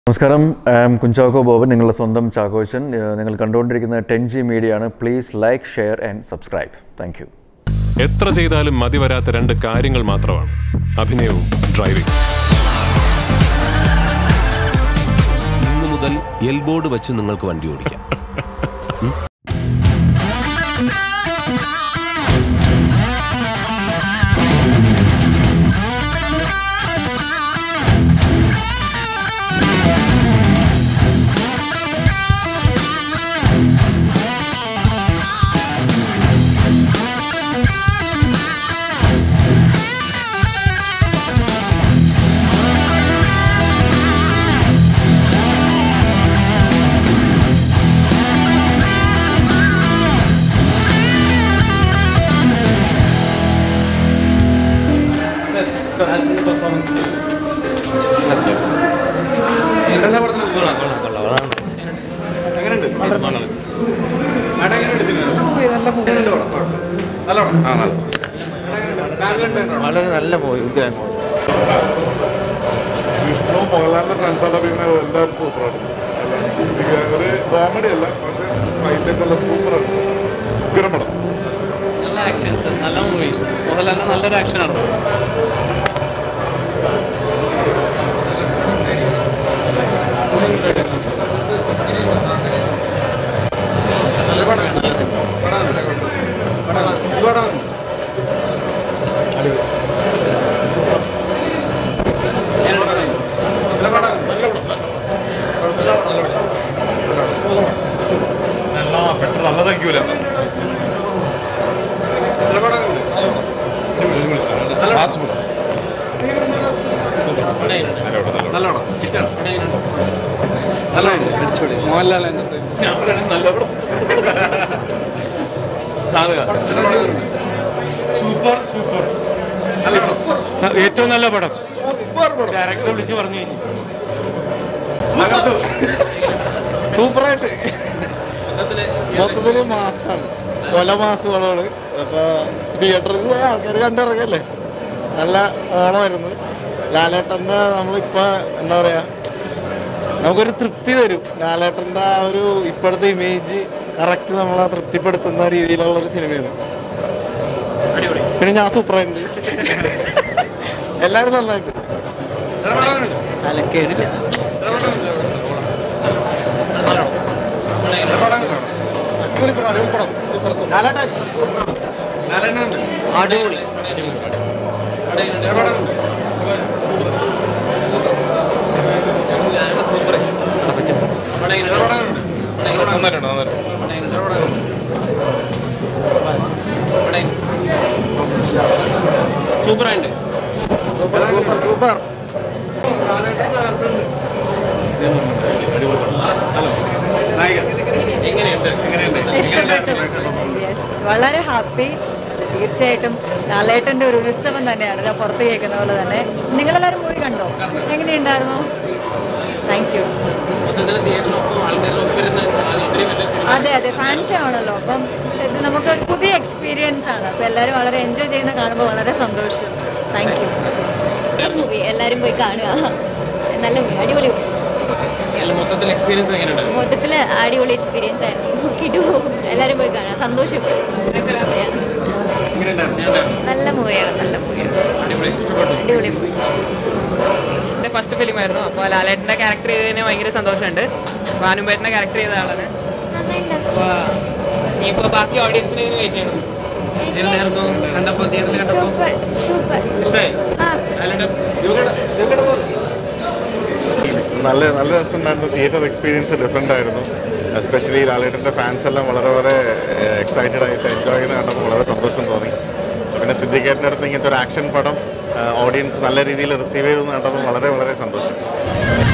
നമസ്കാരം ആം കുഞ്ചാക്കോ ബോബൻ നിങ്ങളുടെ സ്വന്തം ചാക്കോച്ചൻ ഏഹ് നിങ്ങൾ കണ്ടുകൊണ്ടിരിക്കുന്ന ടെൻ ജി മീഡിയ ആണ് please like share and subscribe thank you എത്ര ചെയ്താലും മതി വരാത്ത രണ്ട് കാര്യങ്ങൾ മാത്രമാണ് അഭിനയവും ഡ്രൈവിംഗ് ഇന്നു മുതൽ എൽബോർഡ് വെച്ച് നിങ്ങൾക്ക് വണ്ടി ഓടിക്കാം വളരെ നല്ല മൂവി ഉഗ്രാൻ മൂവി വിഷ്ണു മോഹൻലാലിന്റെ ഫ്രണ്ട്സാണ് പിന്നെ എല്ലാവരും സൂപ്പറാണ് ഒരു കോമഡി അല്ല പക്ഷെ ഫൈറ്റൊക്കെ ഉള്ള സൂപ്പറാണ് ഉഗ്രം പടം നല്ല ആക്ഷൻസ് നല്ല മൂവി മോഹൻലാലിന് നല്ലൊരു ആക്ഷനാണ് അടിച്ചോളി മോഹൻലാൽ ഏറ്റവും നല്ല പടം ഡയറക്ടർ വിളിച്ച് പറഞ്ഞു സൂപ്പറായിട്ട് മൊത്തത്തില് മാസാണ് കൊല മാസങ്ങളാണ് അപ്പൊ തിയേറ്ററിൽ പോയ ആൾക്കാർ കണ്ടിറങ്ങല്ലേ നല്ല ഓണമായിരുന്നു ലാലേട്ടൻ്റെ നമ്മളിപ്പോൾ എന്താ പറയാ നമുക്കൊരു തൃപ്തി തരും ലാലേട്ടൻ്റെ ആ ഒരു ഇപ്പോഴത്തെ ഇമേജ് കറക്റ്റ് നമ്മളെ തൃപ്തിപ്പെടുത്തുന്ന രീതിയിലുള്ള ഒരു സിനിമയാണ് പിന്നെ ഞാൻ സൂപ്പറായിട്ടുണ്ട് എല്ലാവരും നന്നായിട്ട് അലക്കേടില്ല അടിപൊളി സൂപ്പറായിട്ട് സൂപ്പർ സൂപ്പർ Yes. വളരെ ഹാപ്പി തീർച്ചയായിട്ടും ലാലേട്ടൻ്റെ ഒരു ഉത്സവം തന്നെയാണ് ഞാൻ പുറത്ത് കേൾക്കുന്ന പോലെ തന്നെ നിങ്ങളെല്ലാവരും മൂവി കണ്ടോ എങ്ങനെയുണ്ടായിരുന്നു താങ്ക് യു അതെ അതെ ഫാൻ ഷോ ആണല്ലോ അപ്പം ഇത് നമുക്കൊരു പുതിയ എക്സ്പീരിയൻസ് ആണ് അപ്പം എല്ലാവരും വളരെ എൻജോയ് ചെയ്യുന്ന കാണുമ്പോൾ വളരെ സന്തോഷം താങ്ക് യു മൂവി എല്ലാരും പോയി കാണുക നല്ല മൂവി അടിപൊളി movie. മൊത്തത്തിൽ എക്സ്പീരിയൻസ് എങ്ങനെയുണ്ട് മൊത്തത്തില് അടിപൊളി എക്സ്പീരിയൻസ് ആയിരുന്നു നോക്കിയിട്ട് പോകും എല്ലാരും പോയി കാണുക സന്തോഷം നല്ല മൂവിയാണ് നല്ല മൂവിയാണ് അടിപൊളി മൂവി എൻ്റെ ഫസ്റ്റ് ഫിലിം ആയിരുന്നു അപ്പോൾ ലാലേട്ടൻ്റെ ക്യാരക്ടർ ചെയ്തതിന് ഭയങ്കര സന്തോഷമുണ്ട് ഭാനുപേട്ടൻ്റെ ക്യാരക്ടർ ചെയ്ത ആളാണ് അപ്പോൾ ഇനിയിപ്പോൾ ബാക്കി ഓഡിയൻസിനെ വെയിറ്റ് ചെയ്യണം എങ്ങനെയായിരുന്നു കണ്ടപ്പോൾ തിയേറ്ററിൽ കണ്ടപ്പോൾ സൂപ്പർ സൂപ്പർ ഇഷ്ടമായി നല്ല നല്ല രസമുണ്ടായിരുന്നു തിയേറ്റർ എക്സ്പീരിയൻസ് ഡിഫറെൻ്റ് ആയിരുന്നു എസ്പെഷ്യലി ലാലേട്ടൻ്റെ ഫാൻസ് എല്ലാം വളരെ വളരെ എക്സൈറ്റഡ് ആയിട്ട് എൻജോയ് ചെയ്യുന്ന കണ്ടപ്പോൾ വളരെ സന്തോഷം തോന്നി പിന്നെ സിദ്ദിഖേട്ടൻ്റെ അടുത്ത് ഇങ്ങനത്തെ ഒരു ആക്ഷൻ പടം ഓഡിയൻസ് നല്ല രീതിയിൽ റിസീവ് ചെയ്തെന്ന് കണ്ടപ്പോൾ വളരെ വളരെ സന്തോഷം